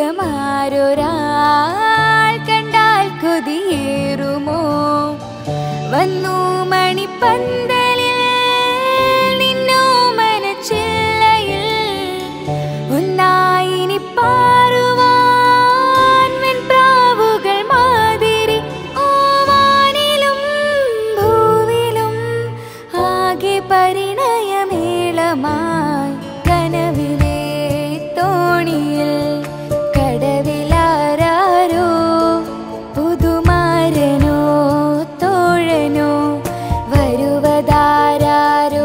പ്രിയമാരൊരാൾ കണ്ടാൽ കൊതിയേറുമോ വന്നു മണിപ്പന്തലിൽ നിന്നോ മനച്ചില്ലയിൽ ഒന്നായി ഇനി പാറുവാൻ വെൺപ്രാവുകൾ മാതിരി ഓവാനിലും ഭൂവിലും ആകെ പരിണയമേളമായി കനവിലെ തോണിയിൽ കടവിലാരോ പുതുമാരനോ തോഴനോ വരുവതാരോ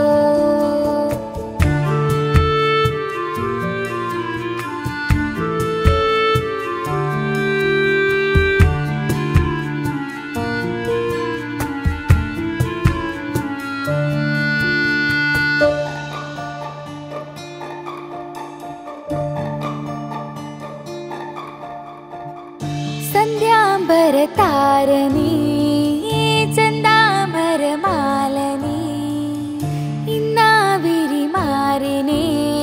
സന്ധ്യാംബര താരണി ചന്ദാമര മാലനി ഇന്നാവിരി മാറിനെ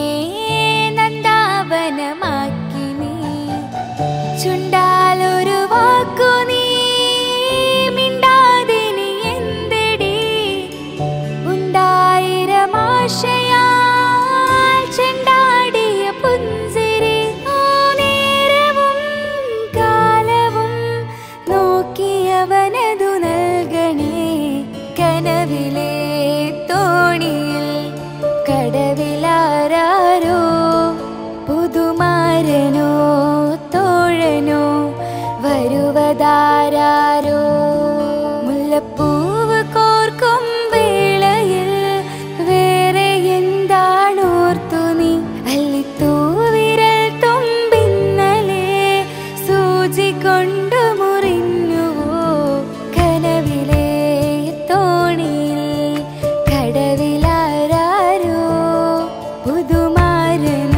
നന്ദാവനമാക്കിനി ചുണ്ടാലൊരു വാക്കു നീ മിണ്ടാതെ നീ എന്തെടി ഉണ്ടായിരമാശയാൽ ചെണ്ടാടിയ പുഞ്ചിരി ആ നേരവും കാലവും നോക്കിയവനതു നൽകണേ കനവിലെ തോണിയിൽ കടവിലാരോ പുതുമാരനോ തോഴനോ വരുവതാരോ മുല്ലപ്പൂവ് കോർക്കും വേളയിൽ വേറെ എന്താണോർത്തു നീ അല്ലിത്തൂവിരൽ തുമ്പിന്നലെ സൂചി കൊണ്ടു മുറിഞ്ഞുവോ കനവിലെ തോണിയിൽ കടവിലാരോ പുതുമാരൻ